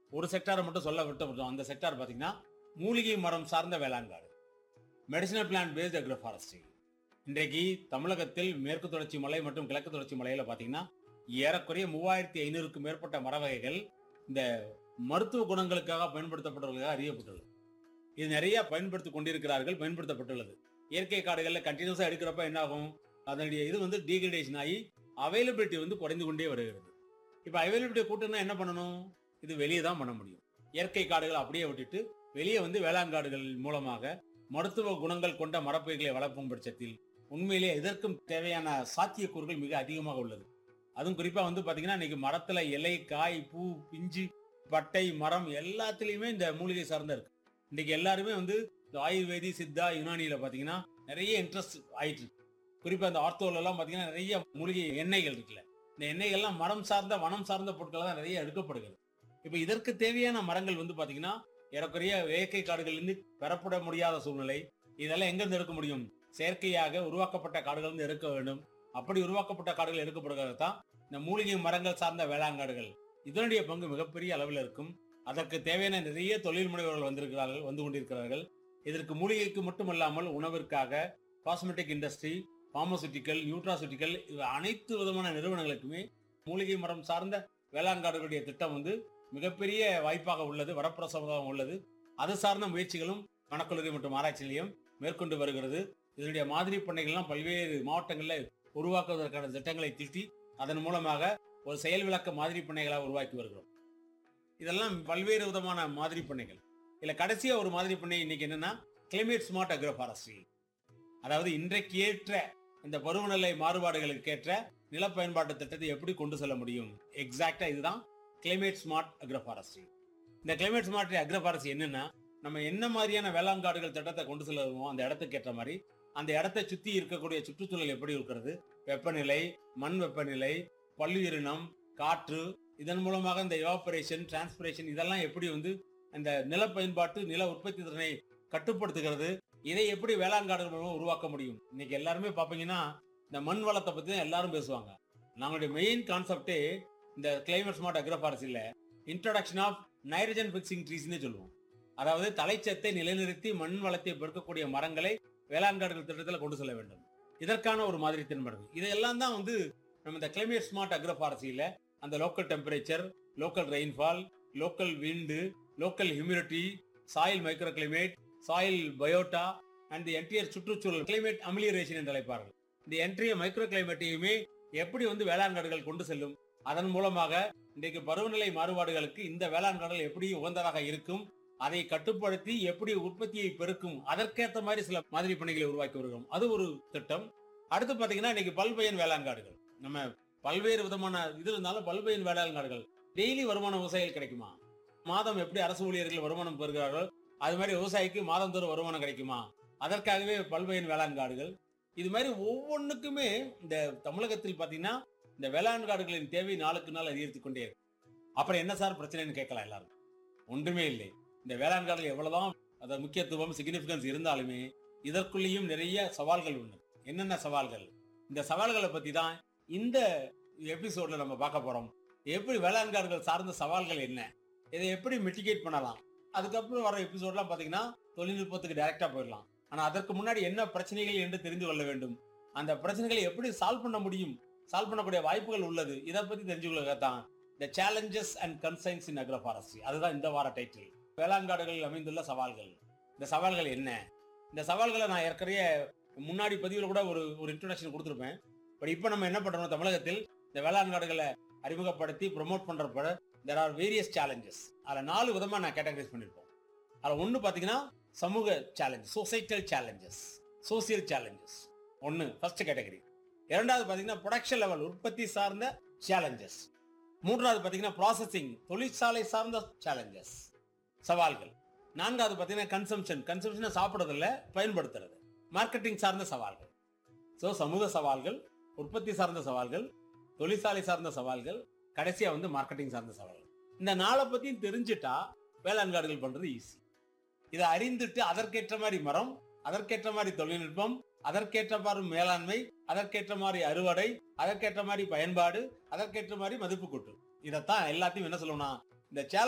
ஒரு செக்டாரை மட்டும் சொல்ல விட்டு அந்த செக்டார் பார்த்தீங்கன்னா மூலிகை மரம் சார்ந்த வேளாண்காடு medicinal plant based agroforestry இன்றைக்கு தமிழகத்தில் மேற்கு தொடர்ச்சி மலை மற்றும் கிழக்கு தொடர்ச்சி மலையில பார்த்தீங்கன்னா ஏறக்குறைய மூவாயிரத்தி ஐநூறுக்கும் மேற்பட்ட மர வகைகள் இந்த மருத்துவ குணங்களுக்காக பயன்படுத்தப்பட்டவர்களுக்காக அறியப்பட்டுள்ளது இது நிறைய பயன்படுத்தி கொண்டிருக்கிறார்கள் பயன்படுத்தப்பட்டுள்ளது இயற்கை காடுகளில் கண்டினியூஸாக எடுக்கிறப்ப என்ன ஆகும் அதனுடைய இது வந்து டீகிரடேஷன் ஆகி அவைலபிலிட்டி வந்து குறைந்து கொண்டே வருகிறது இப்போ அவைலபிலிட்டி கூட்டணும்னா என்ன பண்ணணும் இது வெளியே தான் பண்ண முடியும் இயற்கை காடுகளை அப்படியே விட்டுட்டு வெளியே வந்து வேளாண் காடுகள் மூலமாக மருத்துவ குணங்கள் கொண்ட மரப்பயிர்களை வளர்ப்பும் பட்சத்தில் உண்மையிலே இதற்கும் தேவையான சாத்தியக்கூறுகள் மிக அதிகமாக உள்ளது அதுவும் குறிப்பா வந்து பாத்தீங்கன்னா இன்னைக்கு மரத்துல இலை காய் பூ பிஞ்சு பட்டை மரம் எல்லாத்துலயுமே இந்த மூலிகை சார்ந்த இருக்கு இன்னைக்கு எல்லாருமே வந்து இந்த ஆயுர்வேதி சித்தா யுனானியில பாத்தீங்கன்னா நிறைய இன்ட்ரெஸ்ட் ஆயிட்டு இருக்கு குறிப்பா இந்த ஆர்த்தோல எல்லாம் பாத்தீங்கன்னா நிறைய மூலிகை எண்ணெய்கள் இருக்குல்ல இந்த எண்ணெய்கள்லாம் மரம் சார்ந்த வனம் சார்ந்த பொருட்கள் தான் நிறைய எடுக்கப்படுகிறது இப்ப இதற்கு தேவையான மரங்கள் வந்து பாத்தீங்கன்னா ஏறக்குறைய இயற்கை காடுகளிலிருந்து பெறப்பட முடியாத சூழ்நிலை இதெல்லாம் எங்கிருந்து எடுக்க முடியும் செயற்கையாக உருவாக்கப்பட்ட காடுகள் இருந்து எடுக்க வேண்டும் அப்படி உருவாக்கப்பட்ட காடுகள் எடுக்கப்படுகிறது தான் இந்த மூலிகை மரங்கள் சார்ந்த வேளாண்காடுகள் இதனுடைய பங்கு மிகப்பெரிய அளவில் இருக்கும் அதற்கு தேவையான நிறைய தொழில் முனைவர்கள் வந்திருக்கிறார்கள் வந்து கொண்டிருக்கிறார்கள் இதற்கு மூலிகைக்கு மட்டுமல்லாமல் உணவிற்காக காஸ்மெட்டிக் இண்டஸ்ட்ரி பார்மசூட்டிக்கல் நியூட்ராசூட்டிக்கல் இது அனைத்து விதமான நிறுவனங்களுக்குமே மூலிகை மரம் சார்ந்த வேளாண்காடுகளுடைய திட்டம் வந்து மிகப்பெரிய வாய்ப்பாக உள்ளது வரப்பிரசாதம் உள்ளது அது சார்ந்த முயற்சிகளும் வனக்கல்லூரி மற்றும் ஆராய்ச்சி நிலையம் மேற்கொண்டு வருகிறது இதனுடைய மாதிரி பண்ணைகள்லாம் பல்வேறு மாவட்டங்களில் உருவாக்குவதற்கான திட்டங்களை திட்டி அதன் மூலமாக ஒரு செயல் விளக்க மாதிரி பண்ணைகளாக உருவாக்கி வருகிறோம் இதெல்லாம் பல்வேறு விதமான மாதிரி பண்ணைகள் இதுல கடைசியா ஒரு மாதிரி பண்ணை இன்னைக்கு என்னன்னா கிளைமேட் ஸ்மார்ட் அக்ரோ ஃபாரஸ்ட்ரி அதாவது இன்றைக்கு ஏற்ற இந்த பருவநிலை மாறுபாடுகளுக்கு ஏற்ற நில பயன்பாட்டு திட்டத்தை எப்படி கொண்டு செல்ல முடியும் எக்ஸாக்டா இதுதான் கிளைமேட் ஸ்மார்ட் அக்ரோ ஃபாரஸ்ட்ரி இந்த கிளைமேட் ஸ்மார்ட் அக்ரோ ஃபாரஸ்ட்ரி என்னன்னா நம்ம என்ன மாதிரியான வேளாண் காடுகள் திட்டத்தை கொண்டு செல்லுவோமோ அந்த இடத்துக்கு ஏற்ற மாதிரி அந்த இடத்தை சுத்தி இருக்கக்கூடிய சுற்றுச்சூழல் எப்படி இருக்கிறது வெப்பநிலை மண் வெப்பநிலை பல்லுயிரினம் காற்று இதன் மூலமாக இந்த எவாபரேஷன் டிரான்ஸ்பிரேஷன் இதெல்லாம் எப்படி வந்து அந்த நில பயன்பாட்டு நில உற்பத்தி திறனை கட்டுப்படுத்துகிறது இதை எப்படி வேளாண் காடுகள் மூலமா உருவாக்க முடியும் இன்னைக்கு எல்லாருமே பாப்பீங்கன்னா இந்த மண் வளத்தை பத்தி தான் எல்லாரும் பேசுவாங்க நம்மளுடைய மெயின் கான்செப்டே இந்த கிளைமேட் ஸ்மார்ட் அக்ரோபாரசில இன்ட்ரடக்ஷன் ஆஃப் நைட்ரஜன் பிக்சிங் ட்ரீஸ்னே சொல்லுவோம் அதாவது தலைச்சத்தை நிலைநிறுத்தி மண் வளத்தை பெருக்கக்கூடிய மரங்களை வேளாண் காடுகள் திட்டத்தில் கொண்டு செல்ல வேண்டும் இதற்கான ஒரு மாதிரி தென்படுது இதெல்லாம் தான் வந்து நம்ம இந்த கிளைமேட் ஸ்மார்ட் அக்ரோபாரசியில அந்த local temperature local rainfall local wind local humidity soil micro climate soil biota and the entire சுற்றுச்சூழல் கிளைமேட் அமிலியரேஷன் என்று அழைப்பார்கள் இந்த என்ட்ரிய மைக்ரோ கிளைமேட்டையுமே எப்படி வந்து வேளாண் காடுகள் கொண்டு செல்லும் அதன் மூலமாக இன்றைக்கு பருவநிலை மாறுபாடுகளுக்கு இந்த வேளாண் காடுகள் எப்படி உகந்ததாக இருக்கும் அதை கட்டுப்படுத்தி எப்படி உற்பத்தியை பெருக்கும் அதற்கேற்ற மாதிரி சில மாதிரி பணிகளை உருவாக்கி வருகிறோம் அது ஒரு திட்டம் அடுத்து பாத்தீங்கன்னா இன்னைக்கு பல்பயன் வேளாண் காடுகள் நம்ம பல்வேறு விதமான இது இருந்தாலும் பல்பயன் வேளாண் காடுகள் டெய்லி வருமான விவசாயிகள் கிடைக்குமா மாதம் எப்படி அரசு ஊழியர்கள் வருமானம் பெறுகிறார்கள் அது மாதிரி விவசாயிக்கு மாதந்தோறும் வருமானம் கிடைக்குமா அதற்காகவே பல்பயன் வேளாண் காடுகள் இது மாதிரி ஒவ்வொன்றுக்குமே இந்த தமிழகத்தில் பாத்தீங்கன்னா இந்த வேளாண் காடுகளின் தேவை நாளுக்கு நாள் அதிகரித்து கொண்டே இருக்கு அப்புறம் என்ன சார் பிரச்சனைன்னு கேட்கலாம் எல்லாரும் ஒன்றுமே இல்லை இந்த வேளாண் காடுகள் எவ்வளவுதான் அத முக்கியத்துவம் சிக்னிபிகன்ஸ் இருந்தாலுமே இதற்குள்ளேயும் நிறைய சவால்கள் உண்டு என்னென்ன சவால்கள் இந்த சவால்களை பத்தி தான் இந்த எபிசோட்ல நம்ம பார்க்க போறோம் எப்படி வேளாண் காடுகள் சார்ந்த சவால்கள் என்ன இதை எப்படி மிட்டிகேட் பண்ணலாம் அதுக்கப்புறம் வர எபிசோட்லாம் பாத்தீங்கன்னா தொழில்நுட்பத்துக்கு டைரக்டா போயிடலாம் ஆனா அதற்கு முன்னாடி என்ன பிரச்சனைகள் என்று தெரிந்து கொள்ள வேண்டும் அந்த பிரச்சனைகளை எப்படி சால்வ் பண்ண முடியும் சால்வ் பண்ணக்கூடிய வாய்ப்புகள் உள்ளது இதை பத்தி தெரிஞ்சுக்கொள்ள தான் the challenges and concerns in agroforestry அதுதான் இந்த வார டைட்டில் வேளாண் காடுகளில் அமைந்துள்ள சவால்கள் இந்த சவால்கள் என்ன இந்த சவால்களை நான் ஏற்கனவே முன்னாடி பதிவில் கூட ஒரு ஒரு இன்ட்ரோடக்ஷன் கொடுத்துருப்பேன் பட் இப்போ நம்ம என்ன பண்றோம் தமிழகத்தில் இந்த வேளாண் காடுகளை அறிமுகப்படுத்தி ப்ரொமோட் பண்றப்ப தெர் ஆர் வேரியஸ் சேலஞ்சஸ் அதில் நாலு விதமா நான் கேட்டகரைஸ் பண்ணியிருப்போம் அதில் ஒன்று பார்த்தீங்கன்னா சமூக challenge societal challenges social challenges ஒன்று ஃபர்ஸ்ட் கேட்டகரி இரண்டாவது பார்த்தீங்கன்னா ப்ரொடக்ஷன் லெவல் உற்பத்தி சார்ந்த சேலஞ்சஸ் மூன்றாவது பார்த்தீங்கன்னா ப்ராசஸிங் தொழிற்சாலை சார்ந்த சேலஞ்சஸ் சவால்கள் நான்காவது பார்த்தீங்கன்னா கன்சம்ஷன் கன்சம்ஷனை சாப்பிட்றதில்ல பயன்படுத்துறது மார்க்கெட்டிங் சார்ந்த சவால்கள் ஸோ சமூக சவால்கள் உற்பத்தி சார்ந்த சவால்கள் தொழிற்சாலை சார்ந்த சவால்கள் கடைசியா வந்து மார்க்கெட்டிங் சார்ந்த சவால்கள் இந்த நாளை பத்தியும் தெரிஞ்சுட்டா வேளாண் காடுகள் பண்றது ஈஸி இதை அறிந்துட்டு அதற்கேற்ற மாதிரி மரம் அதற்கேற்ற மாதிரி தொழில்நுட்பம் அதற்கேற்றவாறு மேலாண்மை அதற்கேற்ற மாதிரி அறுவடை அதற்கேற்ற மாதிரி பயன்பாடு அதற்கேற்ற மாதிரி மதிப்பு கூட்டு இதைத்தான் எல்லாத்தையும் என்ன சொல்லணும்னா இந்த சேலஞ்ச்